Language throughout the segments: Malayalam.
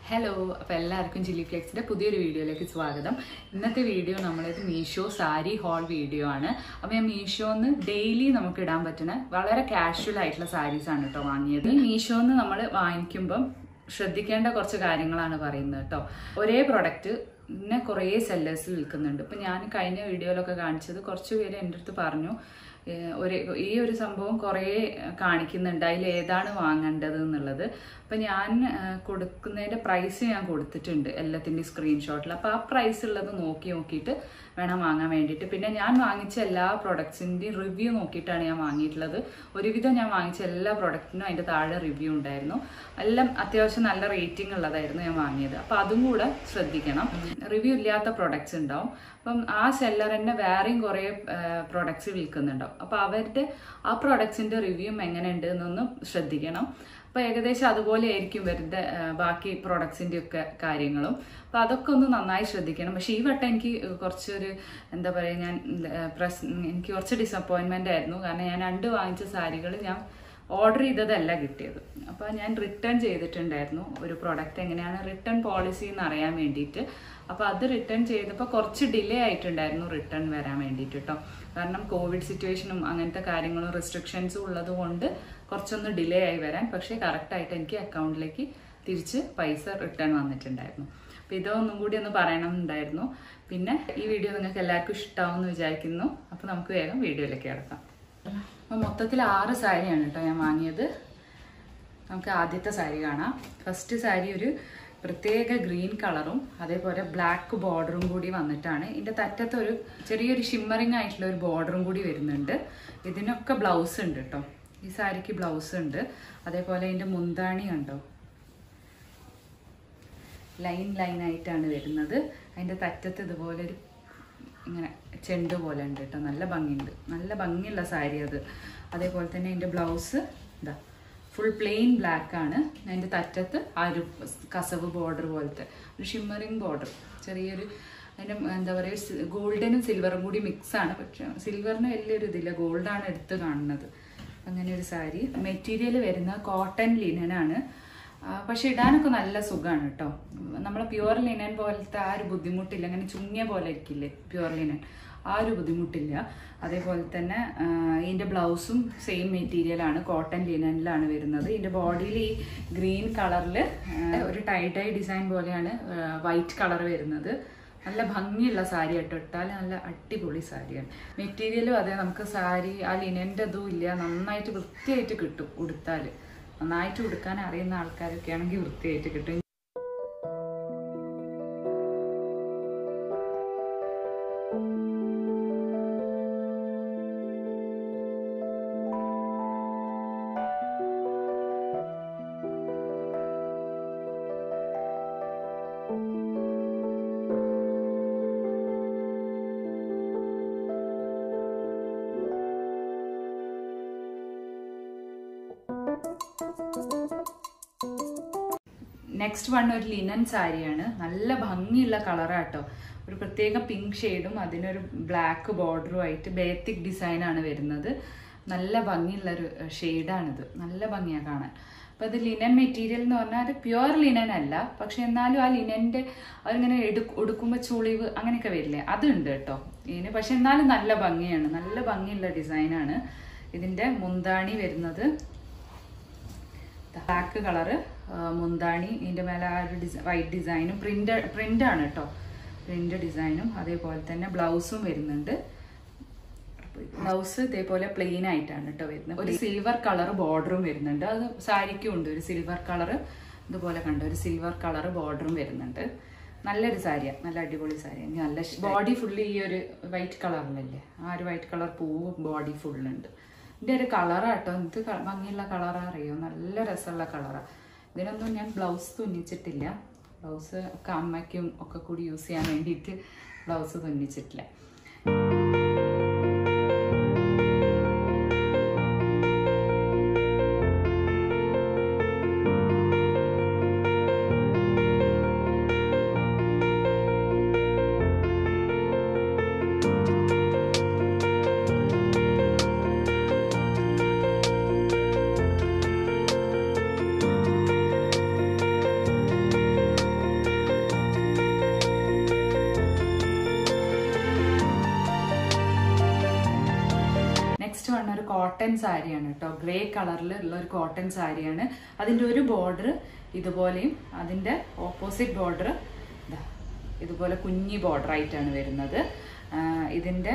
ഹലോ അപ്പോൾ എല്ലാവർക്കും ചില്ലി ഫ്ലെക്സിൻ്റെ പുതിയൊരു വീഡിയോയിലേക്ക് സ്വാഗതം ഇന്നത്തെ വീഡിയോ നമ്മളത് മീഷോ സാരി ഹോൾ വീഡിയോ ആണ് അപ്പോൾ ഞാൻ മീഷോന്ന് ഡെയിലി നമുക്ക് ഇടാൻ പറ്റുന്ന വളരെ കാഷ്വൽ ആയിട്ടുള്ള സാരീസ് ആണ് കേട്ടോ വാങ്ങിയത് ഈ മീഷോന്ന് നമ്മൾ വാങ്ങിക്കുമ്പം ശ്രദ്ധിക്കേണ്ട കുറച്ച് കാര്യങ്ങളാണ് പറയുന്നത് കേട്ടോ ഒരേ പ്രൊഡക്റ്റ് പിന്നെ കുറേ സെല്ലേഴ്സ് വിൽക്കുന്നുണ്ട് ഇപ്പം ഞാൻ കഴിഞ്ഞ വീഡിയോയിലൊക്കെ കാണിച്ചത് കുറച്ച് പേര് എൻ്റെ അടുത്ത് പറഞ്ഞു ഏഹ് ഒരു ഈ ഒരു സംഭവം കുറേ കാണിക്കുന്നുണ്ട് അതിൽ ഏതാണ് വാങ്ങേണ്ടത് എന്നുള്ളത് അപ്പം ഞാൻ ഏഹ് കൊടുക്കുന്നതിൻ്റെ പ്രൈസ് ഞാൻ കൊടുത്തിട്ടുണ്ട് എല്ലാത്തിൻ്റെയും സ്ക്രീൻഷോട്ടിൽ അപ്പോൾ ആ പ്രൈസ് ഉള്ളത് നോക്കി നോക്കിയിട്ട് വേണം വാങ്ങാൻ വേണ്ടിയിട്ട് പിന്നെ ഞാൻ വാങ്ങിച്ച എല്ലാ പ്രൊഡക്ട്സിൻ്റെയും റിവ്യൂ നോക്കിയിട്ടാണ് ഞാൻ വാങ്ങിയിട്ടുള്ളത് ഒരുവിധം ഞാൻ വാങ്ങിച്ച എല്ലാ പ്രൊഡക്റ്റിനും അതിൻ്റെ താഴെ റിവ്യൂ ഉണ്ടായിരുന്നു എല്ലാം അത്യാവശ്യം നല്ല റേറ്റിംഗ് ഉള്ളതായിരുന്നു ഞാൻ വാങ്ങിയത് അപ്പോൾ അതും കൂടെ ശ്രദ്ധിക്കണം റിവ്യൂ ഇല്ലാത്ത പ്രൊഡക്ട്സ് ഉണ്ടാവും അപ്പം ആ സെല്ലർ തന്നെ വേറെയും കുറേ പ്രൊഡക്ട്സ് വിൽക്കുന്നുണ്ടാവും അപ്പോൾ അവരുടെ ആ പ്രൊഡക്ട്സിൻ്റെ റിവ്യൂ എങ്ങനെയുണ്ട് എന്നൊന്ന് ശ്രദ്ധിക്കണം അപ്പോൾ ഏകദേശം അതുപോലെ ആയിരിക്കും വരുന്ന ആ, ബാക്കി പ്രൊഡക്ട്സിൻ്റെ ഒക്കെ കാര്യങ്ങളും അപ്പോൾ അതൊക്കെ ഒന്ന് നന്നായി ശ്രദ്ധിക്കണം പക്ഷേ ഈ വട്ടം എനിക്ക് കുറച്ചൊരു എന്താ പറയുക ഞാൻ ആ, പ്രസ് എനിക്ക് കുറച്ച് ഡിസപ്പോയിൻമെൻ്റ് ആയിരുന്നു കാരണം ഞാൻ രണ്ട് വാങ്ങിച്ച സാരികൾ ഞാൻ ഓർഡർ ചെയ്തതല്ല കിട്ടിയത് അപ്പോൾ ഞാൻ റിട്ടേൺ ചെയ്തിട്ടുണ്ടായിരുന്നു ഒരു പ്രൊഡക്റ്റ് എങ്ങനെയാണ് റിട്ടേൺ പോളിസി എന്ന് അറിയാൻ വേണ്ടിയിട്ട് അപ്പോൾ അത് റിട്ടേൺ ചെയ്തപ്പോൾ കുറച്ച് ഡിലേ ആയിട്ടുണ്ടായിരുന്നു റിട്ടേൺ വരാൻ വേണ്ടിയിട്ട് കേട്ടോ കാരണം കോവിഡ് സിറ്റുവേഷനും അങ്ങനത്തെ കാര്യങ്ങളും റെസ്ട്രിക്ഷൻസും ഉള്ളത് കൊണ്ട് കുറച്ചൊന്ന് ഡിലേ ആയി വരാൻ പക്ഷേ കറക്റ്റായിട്ട് എനിക്ക് അക്കൗണ്ടിലേക്ക് തിരിച്ച് പൈസ റിട്ടേൺ വന്നിട്ടുണ്ടായിരുന്നു അപ്പോൾ ഇതൊന്നും കൂടി ഒന്ന് പറയണമെന്നുണ്ടായിരുന്നു പിന്നെ ഈ വീഡിയോ നിങ്ങൾക്ക് എല്ലാവർക്കും ഇഷ്ടമാവും എന്ന് വിചാരിക്കുന്നു അപ്പോൾ നമുക്ക് വേഗം വീഡിയോയിലേക്ക് കിടക്കാം അപ്പോൾ മൊത്തത്തിൽ ആറ് സാരിയാണ് കേട്ടോ ഞാൻ വാങ്ങിയത് നമുക്ക് ആദ്യത്തെ സാരി കാണാം ഫസ്റ്റ് സാരി ഒരു പ്രത്യേക ഗ്രീൻ കളറും അതേപോലെ ബ്ലാക്ക് ബോർഡറും കൂടി വന്നിട്ടാണ് ഇതിൻ്റെ തറ്റത്ത് ഒരു ചെറിയൊരു ഷിമ്മറിങ് ആയിട്ടുള്ള ഒരു ബോർഡറും കൂടി വരുന്നുണ്ട് ഇതിനൊക്കെ ബ്ലൗസ് ഉണ്ട് കേട്ടോ ഈ സാരിക്ക് ബ്ലൗസ് ഉണ്ട് അതേപോലെ ഇതിൻ്റെ മുന്താണി കണ്ടോ ലൈൻ ലൈൻ ആയിട്ടാണ് വരുന്നത് അതിൻ്റെ തറ്റത്ത് ഇതുപോലെ ഒരു ഇങ്ങനെ ചെണ്ട് പോലെ ഉണ്ട് കേട്ടോ നല്ല ഭംഗിയുണ്ട് നല്ല ഭംഗിയുള്ള സാരി അത് അതേപോലെ തന്നെ അതിൻ്റെ ബ്ലൗസ് ഇതാ ഫുൾ പ്ലെയിൻ ബ്ലാക്ക് ആണ് അതിൻ്റെ തറ്റത്ത് ആ ഒരു കസവ് ബോർഡർ പോലത്തെ ഒരു ഷിമ്മറിങ് ബോർഡർ ചെറിയൊരു അതിൻ്റെ എന്താ പറയുക ഗോൾഡനും സിൽവറും കൂടി മിക്സ് ആണ് പക്ഷെ സിൽവറിന് വലിയൊരു ഇതില്ല ഗോൾഡാണ് എടുത്ത് കാണുന്നത് അങ്ങനെ ഒരു സാരി മെറ്റീരിയൽ വരുന്ന കോട്ടൺ ലിനനാണ് ആ, പക്ഷെ ഇടാനൊക്കെ നല്ല സുഖമാണ് കേട്ടോ നമ്മളെ പ്യുവർ ലിനൻ പോലത്തെ ആ ഒരു ബുദ്ധിമുട്ടില്ല അങ്ങനെ ചുങ്ങിയ പോലെ ഇരിക്കില്ലേ പ്യുവർ ലിനൻ ആ ഒരു ബുദ്ധിമുട്ടില്ല അതേപോലെ തന്നെ ആ, ഇതിന്റെ ബ്ലൗസും സെയിം മെറ്റീരിയൽ ആണ് കോട്ടൺ ലിനനിലാണ് വരുന്നത് ഇതിന്റെ ബോഡിയിൽ ഈ ഗ്രീൻ കളറിൽ ഒരു ടൈ ടൈ ഡിസൈൻ പോലെയാണ് വൈറ്റ് കളർ വരുന്നത് നല്ല ഭംഗിയുള്ള സാരി കേട്ടോ ഇട്ടാൽ നല്ല അടിപൊളി സാരിയാണ് മെറ്റീരിയലും അതെ നമുക്ക് സാരി ആ ലിനൻ്റെ ഇതും ഇല്ല നന്നായിട്ട് വൃത്തിയായിട്ട് കിട്ടും ഉടുത്താൽ നന്നായിട്ട് ഉടുക്കാൻ അറിയുന്ന ആൾക്കാരൊക്കെ ആണെങ്കിൽ വൃത്തിയായിട്ട് കിട്ടും നെക്സ്റ്റ് വൺ ഒരു ലിനൻ സാരിയാണ് നല്ല ഭംഗിയുള്ള കളറാട്ടോ ഒരു പ്രത്യേക പിങ്ക് ഷെയ്ഡും അതിനൊരു ബ്ലാക്ക് ബോർഡറും ആയിട്ട് ബേത്തിക് ഡിസൈൻ ആണ് വരുന്നത് നല്ല ഭംഗിയുള്ള ഒരു ഷെയ്ഡാണിത് നല്ല ഭംഗിയാണ് കാണാൻ അപ്പോൾ ഇത് ലിനൻ മെറ്റീരിയൽ എന്ന് പറഞ്ഞാൽ അത് പ്യുവർ ലിനൻ അല്ല പക്ഷെ എന്നാലും ആ ലിനൻ്റെ അതിങ്ങനെ എടു ഉടുക്കുമ്പോൾ ചുളിവ് അങ്ങനെയൊക്കെ വരില്ലേ അതുണ്ട് കേട്ടോ ഇതിന് പക്ഷെ എന്നാലും നല്ല ഭംഗിയാണ് നല്ല ഭംഗിയുള്ള ഡിസൈനാണ് ഇതിൻ്റെ മുന്താണി വരുന്നത് ബ്ലാക്ക് കളറ് മുന്താണി ഇതിൻ്റെ മേലെ ആ ഒരു ഡിസൈൻ വൈറ്റ് ഡിസൈനും പ്രിന്റ് പ്രിന്റ് ആണ് കേട്ടോ പ്രിന്റ് ഡിസൈനും അതേപോലെ തന്നെ ബ്ലൗസും വരുന്നുണ്ട് ബ്ലൗസ് ഇതേപോലെ പ്ലെയിൻ ആയിട്ടാണ് കേട്ടോ വരുന്നത് ഒരു സിൽവർ കളർ ബോർഡറും വരുന്നുണ്ട് അത് സാരിക്കും ഉണ്ട് ഒരു സിൽവർ കളർ ഇതുപോലെ കണ്ടോ ഒരു സിൽവർ കളർ ബോർഡറും വരുന്നുണ്ട് നല്ലൊരു സാരിയാണ് നല്ല അടിപൊളി സാരി എനിക്ക് നല്ല ബോഡി ഫുള്ള് ഈ ഒരു വൈറ്റ് കളറിലല്ലേ ആ ഒരു വൈറ്റ് കളർ പൂവ് ബോഡി ഫുള്ളുണ്ട് ഇതിൻ്റെ ഒരു കളറാട്ടോ എന്ത് ക- ഭംഗിയുള്ള കളറാ അറിയോ നല്ല രസമുള്ള കളറാണ് ഇതിനൊന്നും ഞാൻ ബ്ലൗസ് തുന്നിച്ചിട്ടില്ല ബ്ലൗസ് ഒക്കെ അമ്മയ്ക്കും ഒക്കെ കൂടി യൂസ് ചെയ്യാൻ വേണ്ടിയിട്ട് ബ്ലൗസ് തുന്നിച്ചിട്ടില്ല കോട്ടൺ സാരിയാണ് കേട്ടോ ഗ്രേ കളറിൽ ഉള്ള ഒരു കോട്ടൺ സാരിയാണ് അതിൻ്റെ ഒരു ബോർഡർ ഇതുപോലെയും അതിൻ്റെ ഓപ്പോസിറ്റ് ബോർഡർ ഇതുപോലെ കുഞ്ഞി ബോർഡർ ആയിട്ടാണ് വരുന്നത് ആ, ഇതിൻ്റെ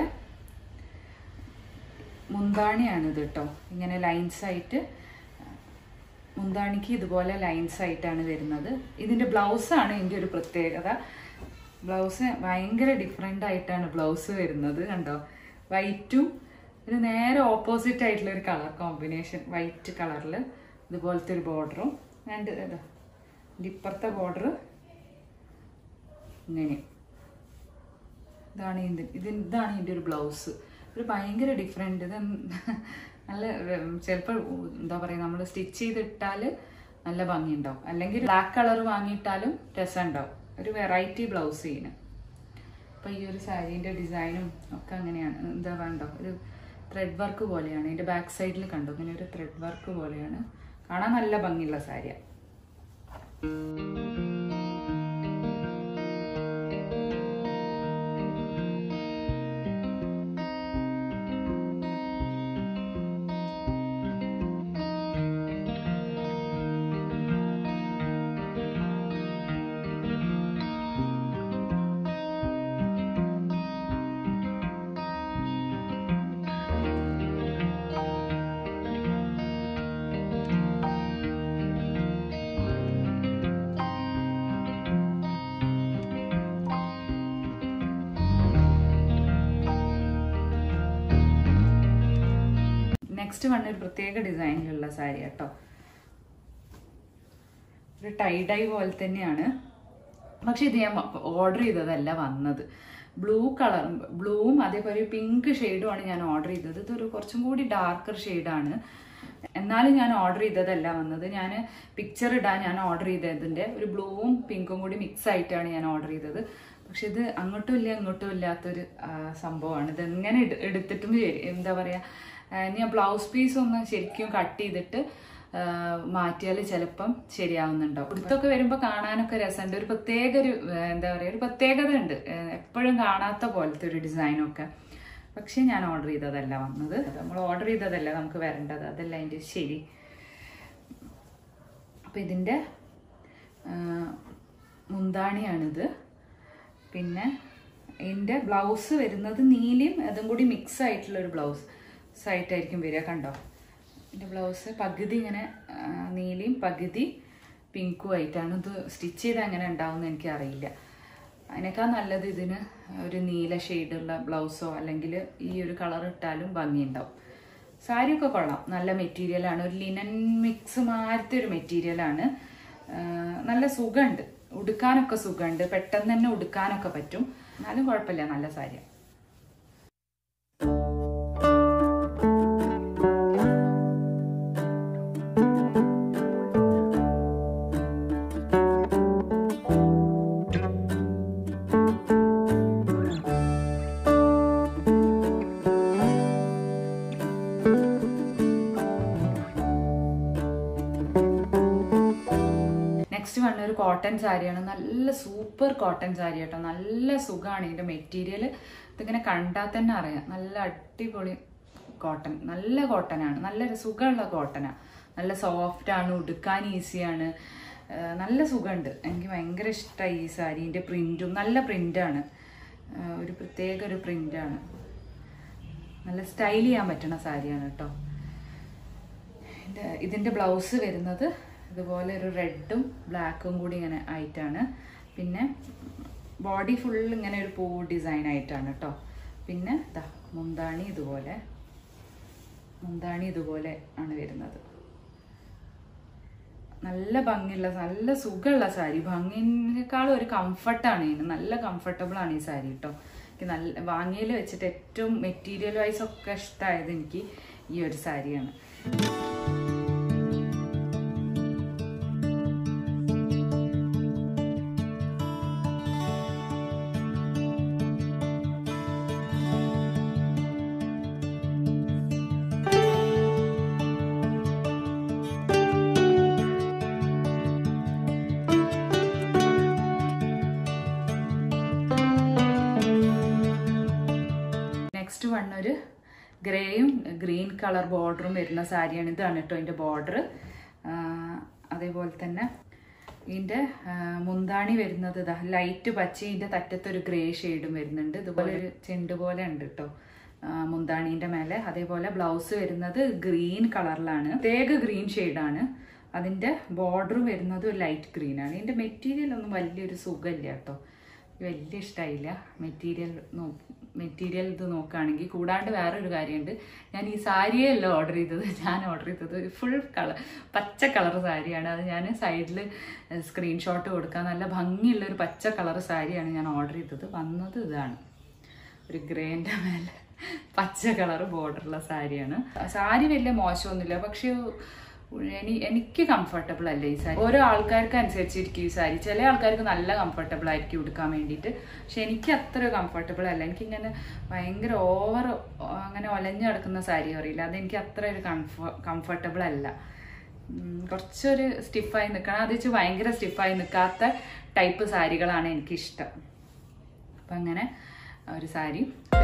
മുന്താണിയാണ് ഇത് കേട്ടോ ഇങ്ങനെ ലൈൻസ് ആയിട്ട് മുന്താണിക്ക് ഇതുപോലെ ലൈൻസ് ആയിട്ടാണ് വരുന്നത് ഇതിൻ്റെ ബ്ലൗസാണ് ഇതിൻ്റെ ഒരു പ്രത്യേകത ബ്ലൗസ് ഭയങ്കര ഡിഫറെൻ്റ് ആയിട്ടാണ് ബ്ലൗസ് വരുന്നത് കണ്ടോ വൈറ്റും ഒരു നേരെ ഓപ്പോസിറ്റ് ആയിട്ടുള്ള ഒരു കളർ കോമ്പിനേഷൻ വൈറ്റ് കളറിൽ ഇതുപോലത്തെ ഒരു ബോർഡറും രണ്ട് ഇതാ ഇതിൻ്റെ ഇപ്പുറത്തെ ബോർഡർ ഇങ്ങനെ ഇതാണ് ഇതിൻ്റെ ഇത് ഇതാണ് ഇതിൻ്റെ ഒരു ബ്ലൗസ് ഒരു ഭയങ്കര ഡിഫറെൻ്റ് ഇത് നല്ല ചിലപ്പോൾ എന്താ പറയുക നമ്മൾ സ്റ്റിച്ച് ചെയ്തിട്ടാൽ നല്ല ഭംഗിയുണ്ടാവും അല്ലെങ്കിൽ ബ്ലാക്ക് കളർ വാങ്ങിയിട്ടാലും രസമുണ്ടാവും ഒരു വെറൈറ്റി ബ്ലൗസ് ചെയ്യുന്നു അപ്പോൾ ഈ ഒരു സാരീൻ്റെ ഡിസൈനും ഒക്കെ അങ്ങനെയാണ് എന്താ വേണ്ടോ ഒരു ത്രെഡ് വർക്ക് പോലെയാണ് ഇതിൻ്റെ ബാക്ക് സൈഡിൽ കണ്ടോ ഇങ്ങനെ ഒരു ത്രെഡ് വർക്ക് പോലെയാണ് കാണാൻ നല്ല ഭംഗിയുള്ള സാരിയാണ് നെക്സ്റ്റ് വൺ ഒരു പ്രത്യേക ഡിസൈനിലുള്ള സാരി കേട്ടോ ഒരു ടൈ ഡൈ പോലെ തന്നെയാണ് പക്ഷെ ഇത് ഞാൻ ഓർഡർ ചെയ്തതല്ല വന്നത് ബ്ലൂ കളർ ബ്ലൂവും അതേപോലെ പിങ്ക് ഷെയ്ഡുമാണ് ഞാൻ ഓർഡർ ചെയ്തത് ഇതൊരു കുറച്ചും കൂടി ഡാർക്കർ ഷെയ്ഡാണ് എന്നാലും ഞാൻ ഓർഡർ ചെയ്തതല്ല വന്നത് ഞാൻ പിക്ചർ ഇടാൻ ഞാൻ ഓർഡർ ചെയ്തതിൻ്റെ ഒരു ബ്ലൂവും പിങ്കും കൂടി മിക്സ് ആയിട്ടാണ് ഞാൻ ഓർഡർ ചെയ്തത് പക്ഷെ ഇത് അങ്ങോട്ടും ഇല്ല ഇങ്ങോട്ടും ഇല്ലാത്തൊരു ആ, സംഭവമാണ് ഇത് എങ്ങനെ എടു- എടുത്തിട്ടും ശരി എന്താ പറയുക ഞാൻ ബ്ലൗസ് പീസ് ഒന്ന് ശരിക്കും കട്ട് ചെയ്തിട്ട് മാറ്റിയാൽ ചിലപ്പം ശരിയാവുന്നുണ്ടാവും ഉടുത്തൊക്കെ വരുമ്പോൾ കാണാനൊക്കെ രസമുണ്ട് ഒരു പ്രത്യേക ഒരു ആ, എന്താ പറയുക ഒരു പ്രത്യേകത ഉണ്ട് എപ്പോഴും കാണാത്ത പോലത്തെ ഒരു ഡിസൈനൊക്കെ പക്ഷെ ഞാൻ ഓർഡർ ചെയ്തതല്ല വന്നത് നമ്മൾ ഓർഡർ ചെയ്തതല്ല നമുക്ക് വരേണ്ടത് അതല്ല അതിൻ്റെ ശരി അപ്പം ഇതിൻ്റെ മുന്താണിയാണിത് പിന്നെ ഇതിൻ്റെ ബ്ലൗസ് വരുന്നത് നീലയും അതും കൂടി മിക്സ് ആയിട്ടുള്ള ഒരു ബ്ലൗസ് ആയിട്ടായിരിക്കും വരിക കണ്ടോ ഇതിൻ്റെ ബ്ലൗസ് പകുതി ഇങ്ങനെ ആ, നീലയും പകുതി പിങ്കും ആയിട്ടാണ് ഇത് സ്റ്റിച്ച് ചെയ്ത് എങ്ങനെ ഉണ്ടാവുമെന്ന് എനിക്കറിയില്ല അതിനേക്കാൾ നല്ലത് ഇതിന് ഒരു നീല ഷെയ്ഡുള്ള ബ്ലൗസോ അല്ലെങ്കിൽ ഈ ഒരു കളർ ഇട്ടാലും ഭംഗിയുണ്ടാവും സാരിയൊക്കെ കൊള്ളാം നല്ല മെറ്റീരിയലാണ് ഒരു ലിനൻ മിക്സ് മാരത്തെ ഒരു മെറ്റീരിയലാണ് നല്ല സുഖമുണ്ട് ഉടുക്കാനൊക്കെ സുഖമുണ്ട് പെട്ടെന്ന് തന്നെ ഉടുക്കാനൊക്കെ പറ്റും എന്നാലും കുഴപ്പമില്ല നല്ല സാരിയാണ് നെക്സ്റ്റ് വന്ന ഒരു കോട്ടൺ സാരിയാണ് നല്ല സൂപ്പർ കോട്ടൺ സാരി കേട്ടോ നല്ല സുഖമാണ് ഇതിന്റെ മെറ്റീരിയൽ ഇതിങ്ങനെ കണ്ടാൽ തന്നെ അറിയാം നല്ല അടിപൊളി കോട്ടൺ നല്ല കോട്ടനാണ് നല്ല സുഖമുള്ള കോട്ടനാണ് നല്ല സോഫ്റ്റ് ആണ് ഉടുക്കാൻ ഈസിയാണ് നല്ല സുഖമുണ്ട് എനിക്ക് ഭയങ്കര ഇഷ്ടമായി ഈ സാരീൻ്റെ പ്രിൻറ്റും നല്ല പ്രിൻ്റാണ് ഒരു പ്രത്യേക ഒരു പ്രിൻ്റാണ് നല്ല സ്റ്റൈൽ ചെയ്യാൻ പറ്റുന്ന സാരിയാണ് കേട്ടോ ഇതിൻ്റെ- ഇതിൻ്റെ ബ്ലൗസ് വരുന്നത് ഇതുപോലെ ഒരു റെഡും ബ്ലാക്കും കൂടി ഇങ്ങനെ ആയിട്ടാണ് പിന്നെ ബോഡി ഫുൾ ഇങ്ങനെ ഒരു പൂ ഡിസൈൻ ആയിട്ടാണ് കേട്ടോ പിന്നെ ദാ മുന്താണി ഇതുപോലെ മുന്താണി ഇതുപോലെ ആണ് വരുന്നത് നല്ല ഭംഗിയുള്ള നല്ല സുഖമുള്ള സാരി ഭംഗിനേക്കാളും ഒരു കംഫർട്ടാണ് ഇതിന് നല്ല കംഫർട്ടബിൾ ആണ് ഈ സാരി കേട്ടോ എനിക്ക് നല്ല വാങ്ങിയതിൽ വെച്ചിട്ട് ഏറ്റവും മെറ്റീരിയൽ വൈസ് ഒക്കെ ഇഷ്ടമായത് എനിക്ക് ഈ ഒരു സാരിയാണ് നെക്സ്റ്റ് വൺ ഒരു ഗ്രേയും ഗ്രീൻ കളർ ബോർഡറും വരുന്ന സാരിയാണ് ഇതാണ് കേട്ടോ ഇതിൻ്റെ ബോർഡർ അതേപോലെ തന്നെ ഇതിൻ്റെ മുന്താണി വരുന്നത് ഇതാ ലൈറ്റ് പച്ച ഇതിൻ്റെ തറ്റത്തൊരു ഗ്രേ ഷെയ്ഡും വരുന്നുണ്ട് ഇതുപോലെ ഒരു ചെണ്ട് പോലെ ഉണ്ട് കേട്ടോ മുന്താണീൻ്റെ മേലെ അതേപോലെ ബ്ലൗസ് വരുന്നത് ഗ്രീൻ കളറിലാണ് പ്രത്യേക ഗ്രീൻ ഷെയ്ഡാണ് അതിൻ്റെ ബോർഡർ വരുന്നത് ലൈറ്റ് ഗ്രീൻ ആണ് ഇതിൻ്റെ മെറ്റീരിയൽ ഒന്നും വലിയൊരു സുഖമില്ല കേട്ടോ വലിയ ഇഷ്ടമായില്ല മെറ്റീരിയൽ നോ മെറ്റീരിയൽ ഇത് നോക്കുകയാണെങ്കിൽ കൂടാണ്ട് വേറൊരു കാര്യമുണ്ട് ഞാൻ ഈ സാരിയല്ല ഓർഡർ ചെയ്തത് ഞാൻ ഓർഡർ ചെയ്തത് ഒരു ഫുൾ കളർ പച്ച കളർ സാരിയാണ് അത് ഞാൻ സൈഡിൽ സ്ക്രീൻഷോട്ട് കൊടുക്കാൻ നല്ല ഭംഗിയുള്ള ഒരു പച്ച കളർ സാരിയാണ് ഞാൻ ഓർഡർ ചെയ്തത് വന്നത് ഇതാണ് ഒരു ഗ്രേൻ്റെ മേലെ പച്ച കളർ ബോർഡറുള്ള സാരിയാണ് സാരി വലിയ മോശമൊന്നുമില്ല പക്ഷേ എനി എനിക്ക് കംഫർട്ടബിൾ അല്ല ഈ സാരി ഓരോ ആൾക്കാർക്ക് അനുസരിച്ചിരിക്കും ഈ സാരി ചില ആൾക്കാർക്ക് നല്ല കംഫർട്ടബിൾ ആയിരിക്കും ഉടുക്കാൻ വേണ്ടിയിട്ട് പക്ഷെ എനിക്ക് അത്ര കംഫർട്ടബിൾ അല്ല എനിക്കിങ്ങനെ ഭയങ്കര ഓവർ അങ്ങനെ ഒലഞ്ഞു കിടക്കുന്ന സാരി അറിയില്ല അതെനിക്ക് അത്ര ഒരു കംഫ കംഫർട്ടബിൾ അല്ല ഉം, കുറച്ചൊരു സ്റ്റിഫായി നിൽക്കണം അത് വെച്ച് ഭയങ്കര സ്റ്റിഫായി നിൽക്കാത്ത ടൈപ്പ് സാരികളാണ് എനിക്കിഷ്ടം അപ്പം അങ്ങനെ ഒരു സാരി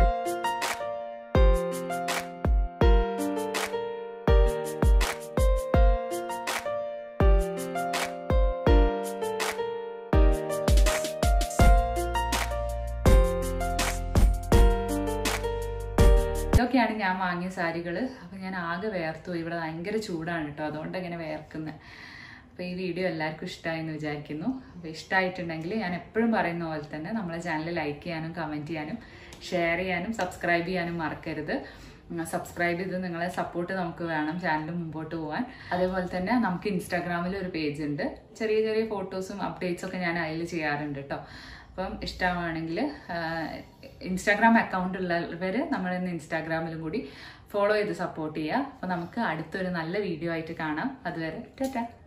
ഇതൊക്കെയാണ് ഞാൻ വാങ്ങിയ സാരികൾ അപ്പം ഞാൻ ആകെ വേർത്തു പോയി. ഇവിടെ ഭയങ്കര ചൂടാണ് കേട്ടോ അതുകൊണ്ട് ഇങ്ങനെ വേർക്കുന്നത് അപ്പോൾ ഈ വീഡിയോ എല്ലാവർക്കും ഇഷ്ടമായി എന്ന് വിചാരിക്കുന്നു അപ്പോൾ ഇഷ്ടമായിട്ടുണ്ടെങ്കിൽ ഞാൻ എപ്പോഴും പറയുന്ന പോലെ തന്നെ നമ്മളെ ചാനൽ ലൈക്ക് ചെയ്യാനും കമൻറ്റ് ചെയ്യാനും ഷെയർ ചെയ്യാനും സബ്സ്ക്രൈബ് ചെയ്യാനും മറക്കരുത് സബ്സ്ക്രൈബ് ചെയ്ത് നിങ്ങളെ സപ്പോർട്ട് നമുക്ക് വേണം ചാനൽ മുമ്പോട്ട് പോകാൻ അതേപോലെ തന്നെ നമുക്ക് ഇൻസ്റ്റാഗ്രാമിൽ ഒരു പേജ് ഉണ്ട് ചെറിയ ചെറിയ ഫോട്ടോസും അപ്ഡേറ്റ്സും ഒക്കെ ഞാൻ അതിൽ ചെയ്യാറുണ്ട് കേട്ടോ അപ്പം ഇഷ്ടമാണെങ്കിൽ ഇൻസ്റ്റാഗ്രാം അക്കൗണ്ട് ഉള്ളവർ നമ്മളിന്ന് ഇൻസ്റ്റാഗ്രാമിലും കൂടി ഫോളോ ചെയ്ത് സപ്പോർട്ട് ചെയ്യുക അപ്പോൾ നമുക്ക് അടുത്തൊരു നല്ല വീഡിയോ ആയിട്ട് കാണാം അതുവരെ ടാറ്റാ